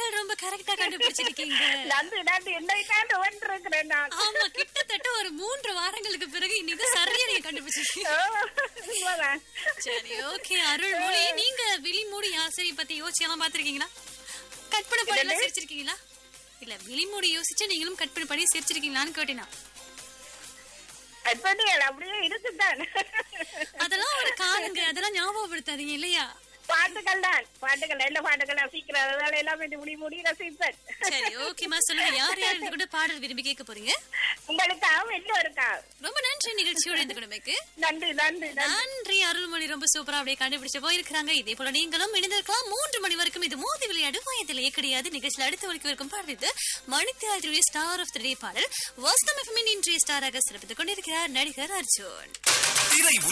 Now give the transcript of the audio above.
நீங்கள் ரொம்ப கரெக்டா கண்டுபிடிச்சிருக்கீங்க நன்றி நன்றி என்னைக்காண்டு ஒன்றிருக்கிறேன் நான் ஆமா கிட்டத்தட்ட ஒரு மூன்று வாரங்களுக்கு பிறகு இன்னைக்கு சரியா நீங்க கண்டுபிடிச்சிருக்கீங்க ஓ, உண்மைதான். சரி ஓகே அருள்மொழி நீங்க விழிமூடி ஆசிரியை பத்தி யோசிச்சு எல்லாம் பாத்திருக்கீங்களா கற்பனை பண்ணி எல்லாம் சிரிச்சிருக்கீங்களா இல்ல விழிமூடி யோசிச்சு நீங்களும் கற்பனை பண்ணி சிரிச்சிருக்கீங்களான்னு கேட்டேனா கற்பனைகள் அப்படியே இருக்குதான் அதெல்லாம் ஒரு காலங்க அதெல்லாம் ஞாபகப்படுத்தாதீங்க இல்லையா பாட்டுகள் தான் பாட்டுகள் என்ன பாட்டுகள் ரசிக்கிறேன் அதனால எல்லாமே முடி முடி ரசிப்பேன் சரி ஓகேமா சொல்லுங்க யார் யார் இது கூட பாடல் விரும்பி கேட்க போறீங்க உங்களுக்காகவும் எல்லோருக்காகவும் ரொம்ப நன்றி நிகழ்ச்சியோட இந்த குடும்பக்கு நன்றி நன்றி நன்றி நன்றி அருள்மொழி ரொம்ப சூப்பரா அப்படியே கண்டுபிடிச்சு போயிருக்காங்க இதே போல நீங்களும் இணைந்திருக்கலாம் மூன்று மணி வரைக்கும் இது மோதி விளையாடு வயதிலே கிடையாது நிகழ்ச்சியில் அடுத்த வரைக்கும் இருக்கும் பாடல் இது மணித்தியாதிரிய ஸ்டார் ஆஃப் த டே பாடல் வாஸ்தம் எஃப்எம்மின் இன்றைய ஸ்டாராக சிறப்பித்துக் கொண்டிருக்கிறார் நடிகர் அர்ஜுன் திரை